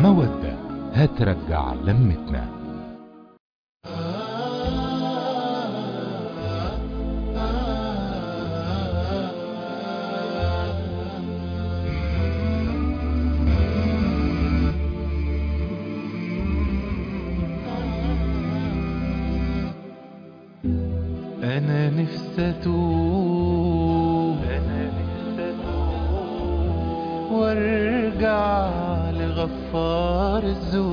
مودة هترجع لمتنا أنا نفسي أتوب أنا نفسي أتوب وارجع لغفار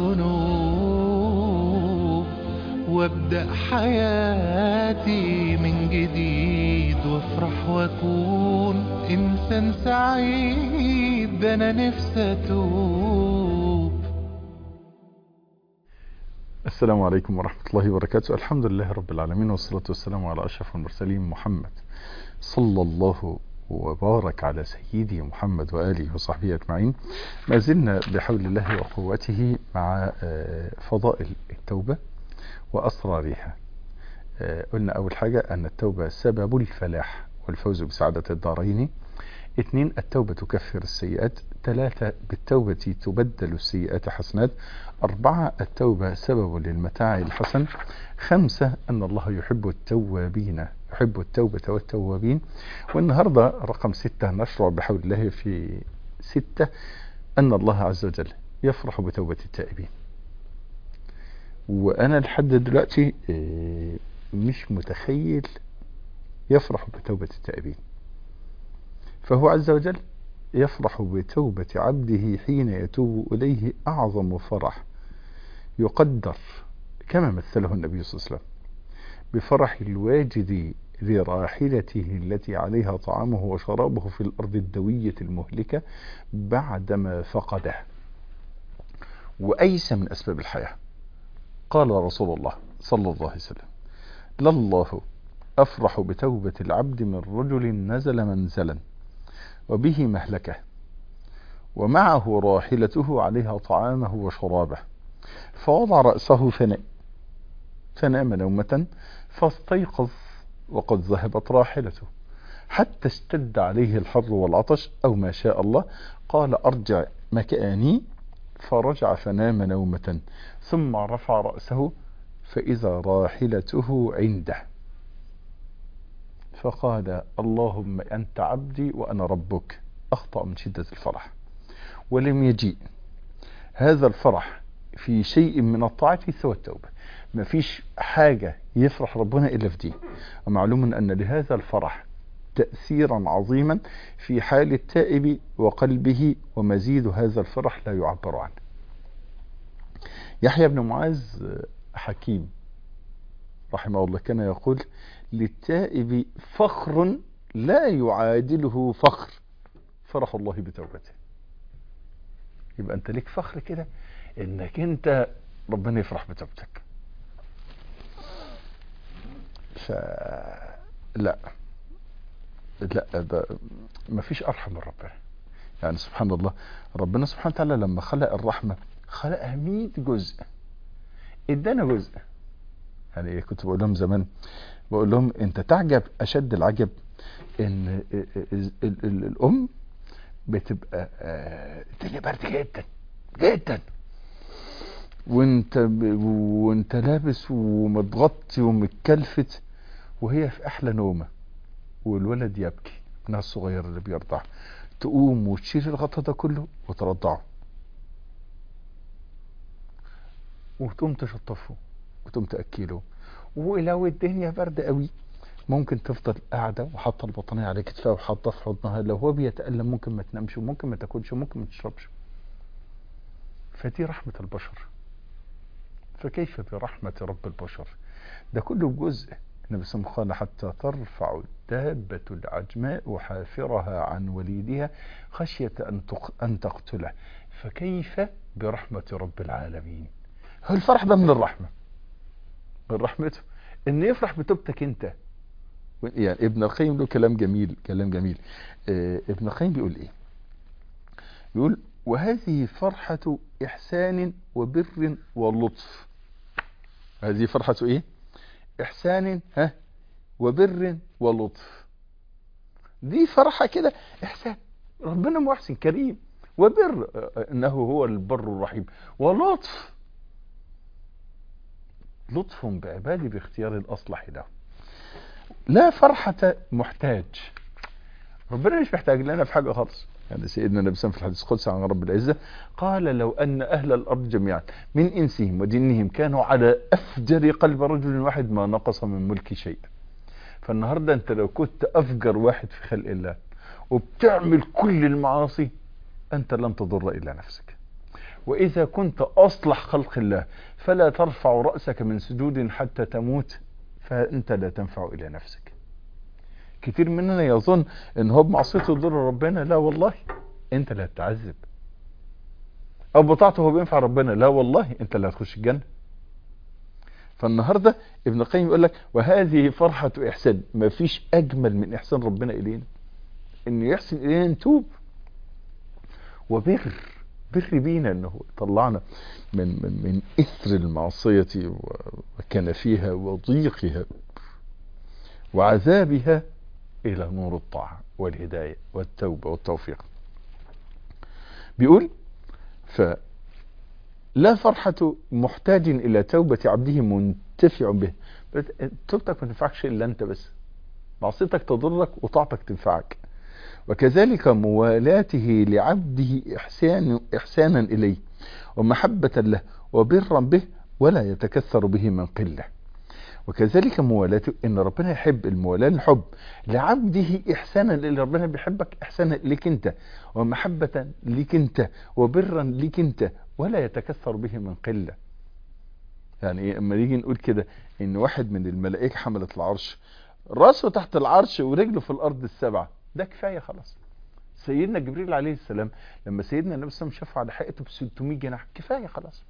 الذنوب وابدأ حياتي من جديد وافرح واكون إنسان سعيد ده أنا نفسي أتوب السلام عليكم ورحمة الله وبركاته الحمد لله رب العالمين والصلاة والسلام على أشرف المرسلين محمد صلى الله وبارك على سيدي محمد وآله وصحبه أجمعين ما زلنا بحول الله وقوته مع آه، فضائل التوبة وأسرارها آه، قلنا أول حاجة أن التوبة سبب الفلاح والفوز بسعادة الدارين اثنين التوبة تكفر السيئات ثلاثة بالتوبة تبدل السيئات حسنات أربعة التوبة سبب للمتاع الحسن خمسة أن الله يحب التوابين يحب التوبة والتوابين والنهاردة رقم ستة نشرع بحول الله في ستة أن الله عز وجل يفرح بتوبة التائبين وأنا لحد دلوقتي آه، مش متخيل يفرح بتوبة التائبين فهو عز وجل يفرح بتوبة عبده حين يتوب إليه أعظم فرح يقدر كما مثله النبي صلى الله عليه وسلم بفرح الواجد لراحلته التي عليها طعامه وشرابه في الأرض الدوية المهلكة بعدما فقده وأيس من أسباب الحياة قال رسول الله صلى الله عليه وسلم لله أفرح بتوبة العبد من رجل نزل منزلا وبه مهلكة ومعه راحلته عليها طعامه وشرابه فوضع رأسه فنام فنام نومة فاستيقظ وقد ذهبت راحلته حتى اشتد عليه الحر والعطش أو ما شاء الله قال أرجع مكاني فرجع فنام نومة ثم رفع رأسه فإذا راحلته عنده فقال اللهم أنت عبدي وأنا ربك أخطأ من شدة الفرح ولم يجيء هذا الفرح في شيء من الطاعة سوى التوبة ما فيش حاجة يفرح ربنا إلا في دي ومعلوم أن لهذا الفرح تأثيرا عظيما في حال التائب وقلبه ومزيد هذا الفرح لا يعبر عنه يحيى بن معاذ حكيم رحمه الله كان يقول للتائب فخر لا يعادله فخر فرح الله بتوبته يبقى انت ليك فخر كده انك انت ربنا يفرح بتوبتك ف لا لا ده مفيش ارحم من ربنا يعني سبحان الله ربنا سبحانه وتعالى لما خلق الرحمه خلقها 100 جزء ادانا جزء يعني كنت بقول لهم زمان بقول لهم انت تعجب اشد العجب ان ال- ال- ال- الام بتبقى آه، الدنيا برد جدا جدا وانت ب- وانت لابس ومتغطي ومتكلفت وهي في احلى نومه والولد يبكي ابنها الصغير اللي بيرضع تقوم وتشيل الغطا ده كله وترضعه وتقوم تشطفه وتقوم تاكله ولو الدنيا برد قوي ممكن تفضل قاعده وحاطه البطانيه على كتفها وحاطه في حضنها لو هو بيتالم ممكن ما تنامش وممكن ما تاكلش وممكن ما تشربش فدي رحمه البشر فكيف برحمه رب البشر ده كله بجزء النبي صلى الله عليه وسلم قال حتى ترفع الدابة العجماء حافرها عن وليدها خشية أن تق- أن تقتله فكيف برحمة رب العالمين هو الفرح ده من الرحمة من رحمته ان يفرح بتوبتك انت يعني ابن القيم له كلام جميل كلام جميل آه ابن القيم بيقول ايه بيقول وهذه فرحة إحسان وبر ولطف هذه فرحة إيه إحسان ها وبر ولطف دي فرحة كده إحسان ربنا محسن كريم وبر انه هو البر الرحيم ولطف لطف بعبادي باختيار الاصلح له لا فرحة محتاج ربنا مش محتاج لنا في حاجة خالص يعني سيدنا النبي صلى الله عليه وسلم في الحديث القدسي عن رب العزة قال لو أن أهل الأرض جميعا من إنسهم وجنهم كانوا على أفجر قلب رجل واحد ما نقص من ملك شيء فالنهاردة أنت لو كنت أفجر واحد في خلق الله وبتعمل كل المعاصي أنت لن تضر إلا نفسك وإذا كنت أصلح خلق الله فلا ترفع رأسك من سجود حتى تموت فأنت لا تنفع إلى نفسك كتير مننا يظن ان هو بمعصيته يضر ربنا لا والله انت اللي هتتعذب او بطاعته هو بينفع ربنا لا والله انت اللي هتخش الجنه فالنهارده ابن القيم يقول لك وهذه فرحه احسان ما فيش اجمل من احسان ربنا الينا انه يحسن الينا نتوب وبر بر بينا انه طلعنا من من من اثر المعصيه وكان فيها وضيقها وعذابها إلى نور الطاعة والهداية والتوبة والتوفيق بيقول فلا فرحة محتاج إلى توبة عبده منتفع به توبتك ما تنفعكش إلا أنت بس معصيتك تضرك وطاعتك تنفعك وكذلك موالاته لعبده إحسان إحسانا إليه ومحبة له وبرا به ولا يتكثر به من قله وكذلك موالاته ان ربنا يحب الموالاه الحب لعبده احسانا اللي ربنا بيحبك احسانا ليك انت ومحبه ليك انت وبرا ليك انت ولا يتكثر به من قله يعني ايه اما نيجي نقول كده ان واحد من الملائكه حملت العرش راسه تحت العرش ورجله في الارض السبعه ده كفايه خلاص سيدنا جبريل عليه السلام لما سيدنا النبي صلى الله عليه وسلم شافه على حقيقته ب 600 جناح كفايه خلاص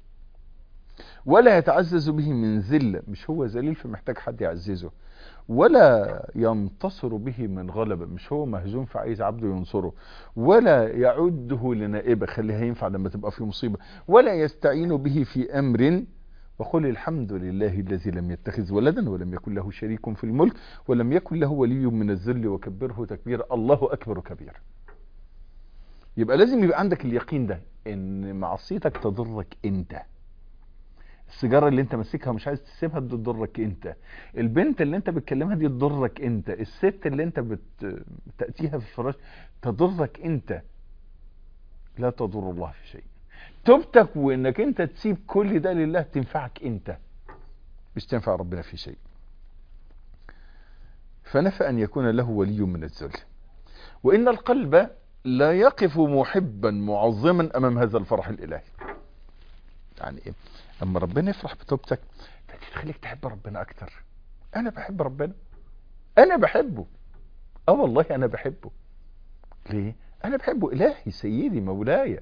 ولا يتعزز به من ذلة مش هو ذليل فمحتاج حد يعززه ولا ينتصر به من غلبة مش هو مهزوم فعايز عبده ينصره ولا يعده لنائبة خليها ينفع لما تبقى في مصيبة ولا يستعين به في أمر وقل الحمد لله الذي لم يتخذ ولدا ولم يكن له شريك في الملك ولم يكن له ولي من الذل وكبره تكبيرا الله أكبر كبيرا يبقى لازم يبقى عندك اليقين ده ان معصيتك تضرك انت السيجاره اللي انت ماسكها ومش عايز تسيبها دي تضرك انت البنت اللي انت بتكلمها دي تضرك انت الست اللي انت بتاتيها في الفراش تضرك انت لا تضر الله في شيء توبتك وانك انت تسيب كل ده لله تنفعك انت مش تنفع ربنا في شيء فنفى ان يكون له ولي من الذل وان القلب لا يقف محبا معظما امام هذا الفرح الالهي يعني ايه اما ربنا يفرح بتوبتك تخليك تحب ربنا اكتر انا بحب ربنا انا بحبه اه والله انا بحبه ليه انا بحبه الهي سيدي مولاي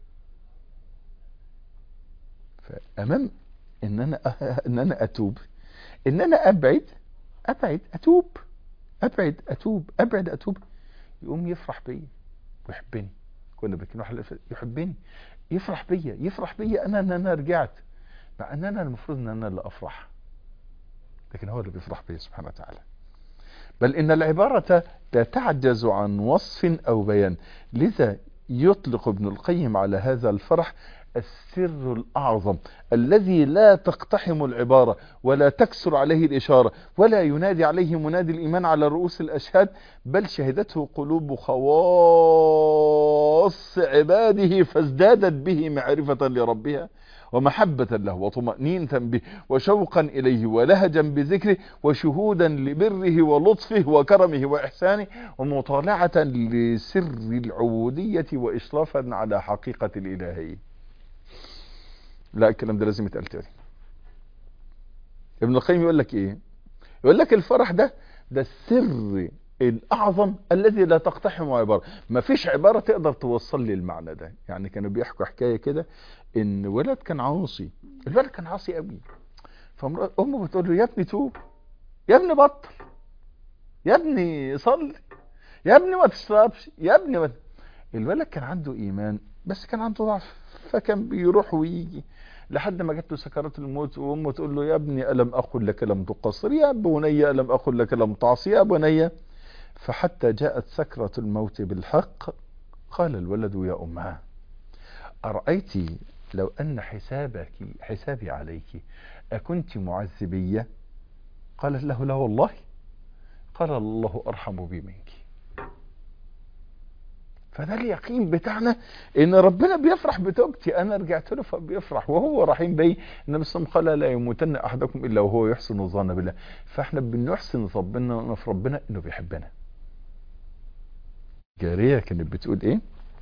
فامام ان انا ان انا اتوب ان انا ابعد ابعد اتوب ابعد اتوب ابعد اتوب يقوم يفرح بيا ويحبني كنا بنتكلم يحبني يفرح بيا يفرح بيا انا ان انا رجعت مع ان انا المفروض ان انا اللي افرح لكن هو اللي بيفرح بيا سبحانه وتعالى بل ان العبارة لا تعجز عن وصف او بيان لذا يطلق ابن القيم على هذا الفرح السر الأعظم الذي لا تقتحم العبارة ولا تكسر عليه الإشارة ولا ينادي عليه منادي الإيمان على رؤوس الأشهاد بل شهدته قلوب خواص عباده فازدادت به معرفة لربها ومحبة له وطمأنينة به وشوقا إليه ولهجا بذكره وشهودا لبره ولطفه وكرمه وإحسانه ومطالعة لسر العبودية وإشرافا على حقيقة الإلهية لا الكلام ده لازم يتقال تاني ابن القيم يقول لك ايه يقول لك الفرح ده ده السر الاعظم الذي لا تقتحم عبارة ما فيش عبارة تقدر توصل لي المعنى ده يعني كانوا بيحكوا حكاية كده ان ولد كان عاصي الولد كان عاصي قوي فامه بتقول له يا ابني توب يا ابني بطل يا ابني صلي يا ابني ما تشربش يا ابني ما الولد كان عنده ايمان بس كان عنده ضعف فكان بيروح ويجي لحد ما جت له سكرات الموت وامه تقول له يا ابني الم اقل لك لم تقصر يا بني الم اقل لك لم تعصي يا بني فحتى جاءت سكرة الموت بالحق قال الولد يا أمها أرأيت لو أن حسابك حسابي عليك أكنت معذبية قالت له لا والله قال الله أرحم بي منك فده اليقين بتاعنا ان ربنا بيفرح بتوبتي انا رجعت له فبيفرح وهو رحيم بي النبي صلى الله عليه وسلم قال لا يموتن احدكم الا وهو يحسن الظن بالله فاحنا بنحسن ربنا في ربنا انه بيحبنا جاريه كانت بتقول ايه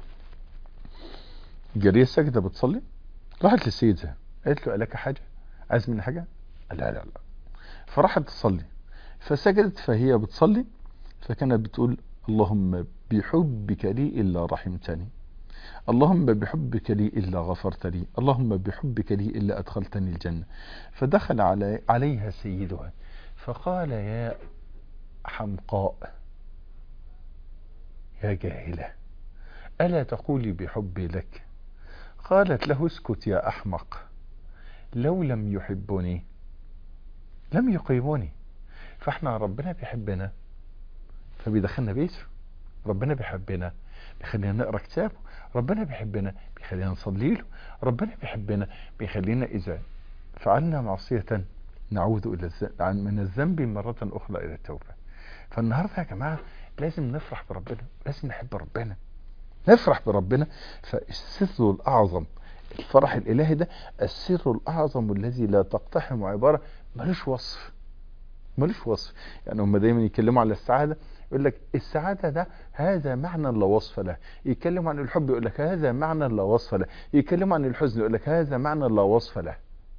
جاريه ساجده بتصلي راحت لسيدها قالت له الك حاجه عايز مني حاجه قال لا لا لا فراحت تصلي فسجدت فهي بتصلي فكانت بتقول اللهم بحبك لي إلا رحمتني اللهم بحبك لي إلا غفرت لي اللهم بحبك لي إلا أدخلتني الجنة فدخل علي عليها سيدها فقال يا حمقاء يا جاهلة ألا تقولي بحبي لك قالت له اسكت يا أحمق لو لم يحبني لم يقيموني فاحنا ربنا بيحبنا فبيدخلنا بيته ربنا بيحبنا بيخلينا نقرا كتابه ربنا بيحبنا بيخلينا نصلي له ربنا بيحبنا بيخلينا اذا فعلنا معصية نعود الى من الذنب مرة اخرى الى التوبة فالنهاردة يا جماعة لازم نفرح بربنا لازم نحب ربنا نفرح بربنا فالسر الاعظم الفرح الالهي ده السر الاعظم الذي لا تقتحم عبارة ملوش وصف ملوش وصف يعني هم دايما يتكلموا على السعادة يقول لك السعادة ده هذا معنى لا وصف له يتكلم عن الحب يقول لك هذا معنى لا وصف له يتكلم عن الحزن يقول لك هذا معنى لا وصف له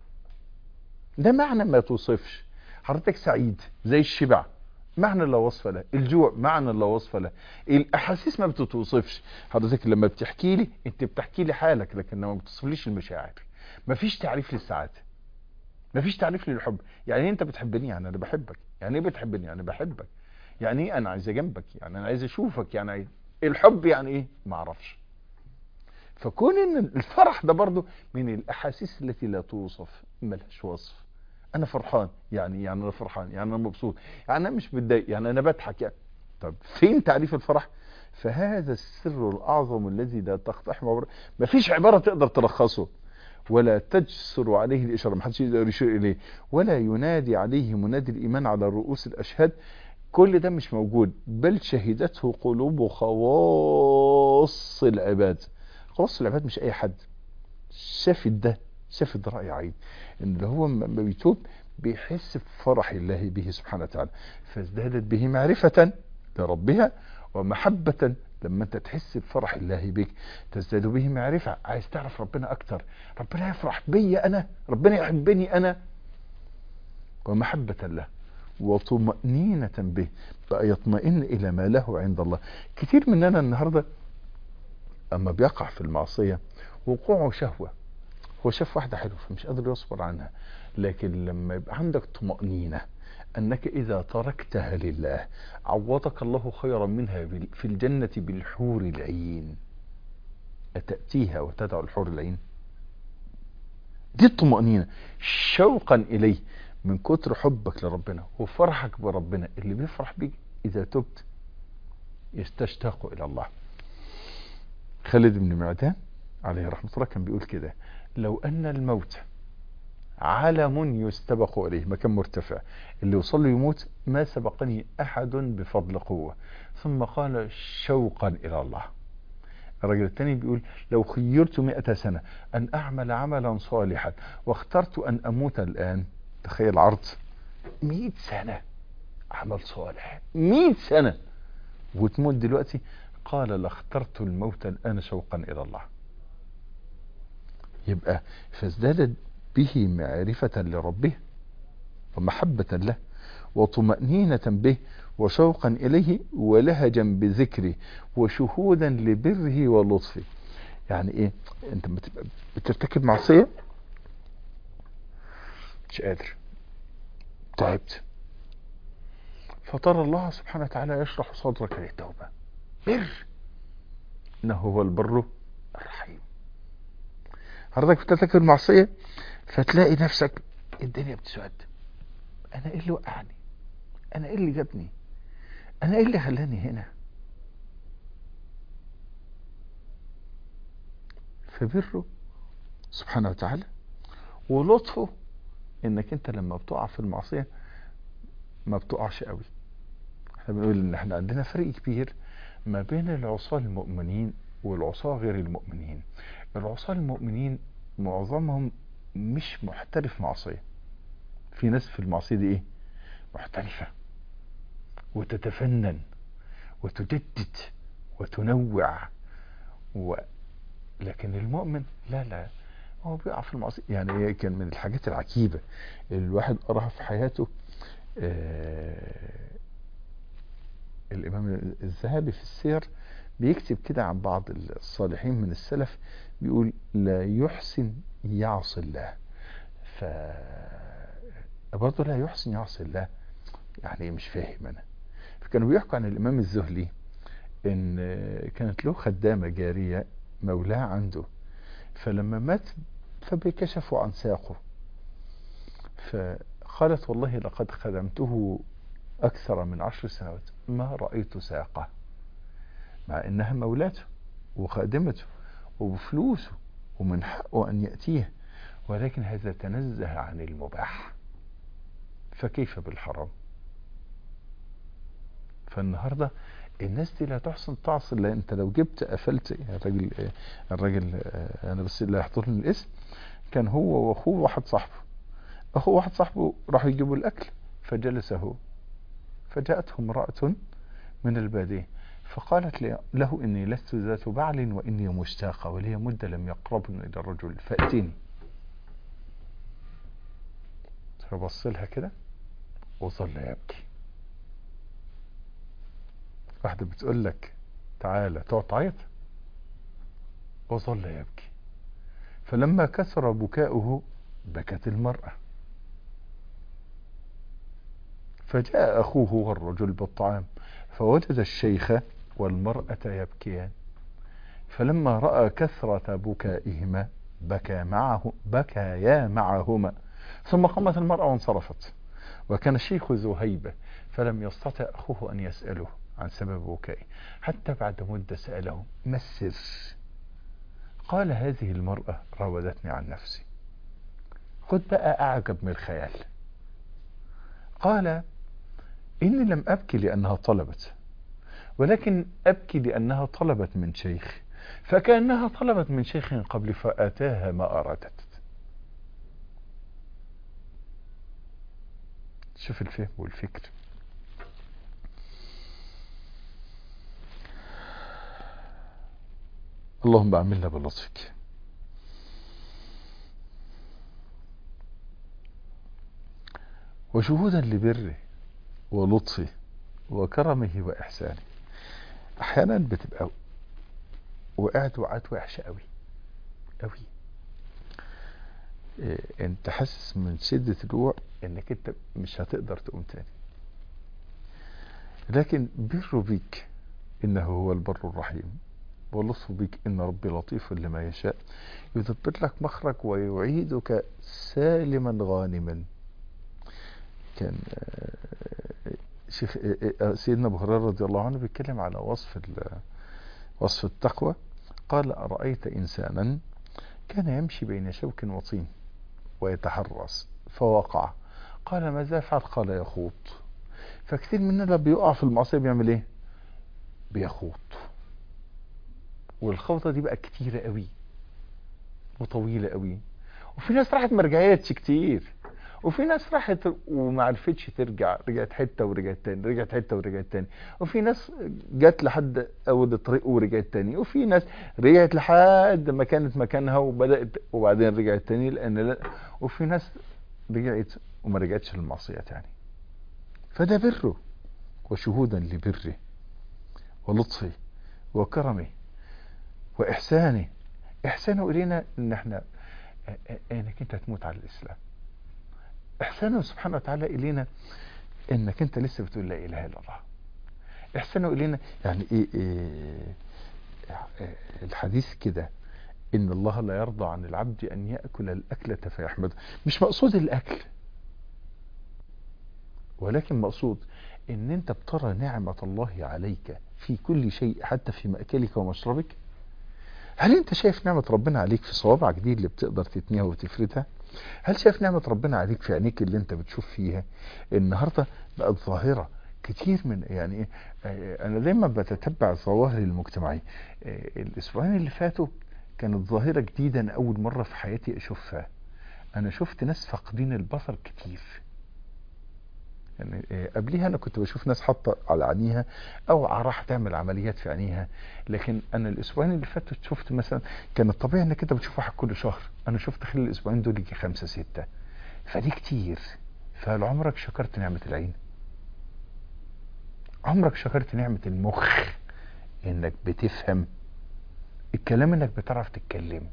ده معنى ما توصفش حضرتك سعيد زي الشبع معنى لا وصف له الجوع معنى لا وصف له الاحاسيس ما بتتوصفش حضرتك لما بتحكي لي انت بتحكي لي حالك لكن ما بتصفليش المشاعر مفيش تعريف للسعاده مفيش تعريف للحب يعني انت بتحبني يعني انا بحبك يعني ايه بتحبني يعني بحبك يعني ايه انا عايز جنبك يعني انا عايز اشوفك يعني ايه الحب يعني ايه ما اعرفش فكون ان الفرح ده برضو من الاحاسيس التي لا توصف ملهاش وصف انا فرحان يعني يعني انا فرحان يعني انا مبسوط يعني انا مش متضايق يعني انا بضحك يعني طب فين تعريف الفرح فهذا السر الاعظم الذي لا تقتحم عبارة ما فيش عبارة تقدر تلخصه ولا تجسر عليه الإشارة ما حدش يقدر يشير إليه ولا ينادي عليه منادي الإيمان على رؤوس الأشهاد كل ده مش موجود بل شهدته قلوب خواص العباد خواص العباد مش أي حد شافت ده شافت رأي عين إن اللي هو لما بيتوب بيحس بفرح الله به سبحانه وتعالى فازدادت به معرفة لربها ومحبة لما انت تحس بفرح الله بك تزداد به معرفة عايز تعرف ربنا اكتر ربنا يفرح بي انا ربنا يحبني انا ومحبة له وطمأنينة به بقى يطمئن الى ما له عند الله كتير مننا النهاردة اما بيقع في المعصية وقوعه شهوة هو شاف واحدة حلوة فمش قادر يصبر عنها لكن لما يبقى عندك طمأنينة أنك إذا تركتها لله عوضك الله خيرا منها في الجنة بالحور العين أتأتيها وتدعو الحور العين دي الطمأنينة شوقا إليه من كتر حبك لربنا وفرحك بربنا اللي بيفرح بيك إذا تبت يستشتاق إلى الله خالد بن معدان عليه رحمة الله كان بيقول كده لو أن الموت علم يستبق إليه مكان مرتفع اللي يوصل له يموت ما سبقني أحد بفضل قوة ثم قال شوقا إلى الله الرجل الثاني بيقول لو خيرت مئة سنة أن أعمل عملا صالحا واخترت أن أموت الآن تخيل عرض مئة سنة عمل صالح مئة سنة وتموت دلوقتي قال لاخترت الموت الآن شوقا إلى الله يبقى فازدادت به معرفة لربه ومحبة له وطمأنينة به وشوقا إليه ولهجا بذكره وشهودا لبره ولطفه يعني ايه انت بتبقى بترتكب معصية مش قادر تعبت فطر الله سبحانه وتعالى يشرح صدرك للتوبة بر انه هو البر الرحيم حضرتك بترتكب معصية فتلاقي نفسك الدنيا بتسود انا ايه اللي وقعني انا ايه اللي جابني انا ايه اللي خلاني هنا فبره سبحانه وتعالى ولطفه انك انت لما بتقع في المعصية ما بتقعش قوي احنا بنقول ان احنا عندنا فرق كبير ما بين العصاة المؤمنين والعصاة غير المؤمنين العصاة المؤمنين معظمهم مش محترف معصية في ناس في المعصية دي ايه محترفة وتتفنن وتجدد وتنوع و... لكن المؤمن لا لا هو بيقع في المعصية يعني هي كان من الحاجات العجيبة اللي الواحد قراها في حياته آه الإمام الذهبي في السير بيكتب كده عن بعض الصالحين من السلف بيقول لا يحسن يعصي الله ف برضه لا يحسن يعصي الله يعني إيه مش فاهم أنا فكانوا بيحكوا عن الإمام الزهلي إن كانت له خدامة جارية مولاه عنده فلما مات فبكشفوا عن ساقه فقالت والله لقد خدمته أكثر من عشر سنوات ما رأيت ساقه مع إنها مولاته وخادمته وبفلوسه ومن حقه أن يأتيه ولكن هذا تنزه عن المباح فكيف بالحرام فالنهاردة الناس دي لا تحسن تعصي لا انت لو جبت قفلت الراجل الراجل انا بس اللي هيحضرني الاسم كان هو واخوه واحد صاحبه اخوه واحد صاحبه راحوا يجيبوا الاكل فجلس هو فجاءته امرأة من البادية فقالت له إني لست ذات بعل وإني مشتاقة ولي مدة لم يقربن إلى الرجل فأتيني فبص لها كده وظل يبكي واحدة بتقول لك تعالى تقعد تعيط وظل يبكي فلما كثر بكاؤه بكت المرأة فجاء أخوه والرجل بالطعام فوجد الشيخ والمرأة يبكيان فلما رأى كثرة بكائهما بكى معه بكيا معهما ثم قامت المرأة وانصرفت وكان الشيخ ذو هيبة فلم يستطع أخوه أن يسأله عن سبب بكائه حتى بعد مدة سأله ما السر قال هذه المرأة راودتني عن نفسي خد بقى أعجب من الخيال قال إني لم أبكي لأنها طلبت ولكن أبكي لأنها طلبت من شيخ فكأنها طلبت من شيخ قبل فأتاها ما أرادت شوف الفهم والفكر اللهم أعملنا بلطفك وشهودا لبره ولطفه وكرمه وإحسانه أحيانا بتبقى وقعت وقعت وحشة قوي قوي إيه انت حاسس من شدة الوقع انك انت مش هتقدر تقوم تاني لكن بره بيك انه هو البر الرحيم ولطف بك ان ربي لطيف لما يشاء يدبر لك مخرج ويعيدك سالما غانما كان شيخ سيدنا ابو هريره رضي الله عنه بيتكلم على وصف وصف التقوى قال أرأيت إنسانا كان يمشي بين شوك وطين ويتحرس فوقع قال ماذا يفعل قال يخوض فكثير مننا بيقع في المعصية بيعمل ايه بيخوض والخوضة دي بقى كتيرة قوي وطويلة قوي وفي ناس راحت ما رجعتش كتير وفي ناس راحت وما عرفتش ترجع رجعت حته ورجعت تاني رجعت حته ورجعت تاني وفي ناس جت لحد اول الطريق ورجعت تاني وفي ناس رجعت لحد ما كانت مكانها وبدات وبعدين رجعت تاني لان لا وفي ناس رجعت وما رجعتش للمعصيه تاني فده بره وشهودا لبره ولطفه وكرمه واحسانه احسانه الينا ان احنا انك انت تموت على الاسلام احسانه سبحانه وتعالى الينا انك انت لسه بتقول لا اله الا الله احسانه الينا يعني ايه, إيه الحديث كده ان الله لا يرضى عن العبد ان ياكل الاكله فيحمده مش مقصود الاكل ولكن مقصود ان انت بترى نعمه الله عليك في كل شيء حتى في ماكلك ومشربك هل انت شايف نعمة ربنا عليك في صوابعك دي اللي بتقدر تتنيها وتفردها هل شايف نعمة ربنا عليك في عينيك اللي انت بتشوف فيها النهاردة بقت ظاهرة كتير من يعني ايه آه، انا دايما بتتبع الظواهر المجتمعية آه، الاسبوعين اللي فاتوا كانت ظاهرة جديدة انا اول مرة في حياتي اشوفها انا شفت ناس فاقدين البصر كتير يعني آه، قبليها انا كنت بشوف ناس حاطه على عينيها او راح تعمل عمليات في عينيها لكن انا الاسبوعين اللي فاتوا شفت مثلا كان الطبيعي انك انت بتشوف واحد كل شهر انا شفت خلال الاسبوعين دول يجي خمسة ستة فدي كتير فهل عمرك شكرت نعمة العين عمرك شكرت نعمة المخ انك بتفهم الكلام انك بتعرف تتكلم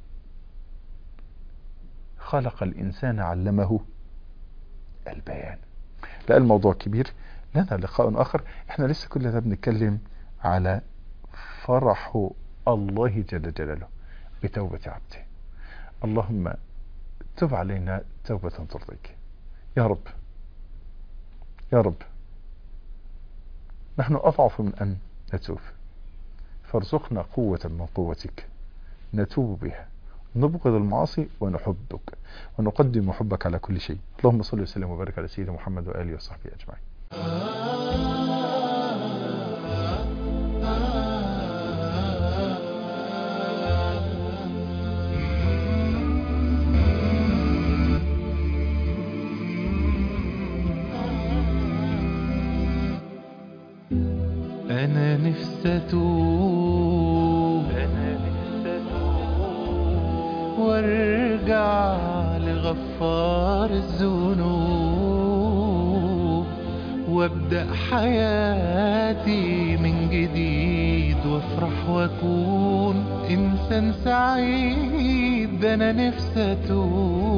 خلق الانسان علمه البيان لا الموضوع كبير لنا لقاء اخر احنا لسه كل ده بنتكلم على فرح الله جل جلاله بتوبة عبده اللهم تب علينا توبة ترضيك يا رب يا رب نحن أضعف من أن نتوب فارزقنا قوة من قوتك نتوب بها نبغض المعاصي ونحبك ونقدم حبك على كل شيء اللهم صل وسلم وبارك على سيدنا محمد وآله وصحبه أجمعين أنا نفسي أتوب أنا نفسي أتوب وارجع لغفار الذنوب وابدأ حياتي من جديد وافرح واكون إنسان سعيد ده أنا نفسي أتوب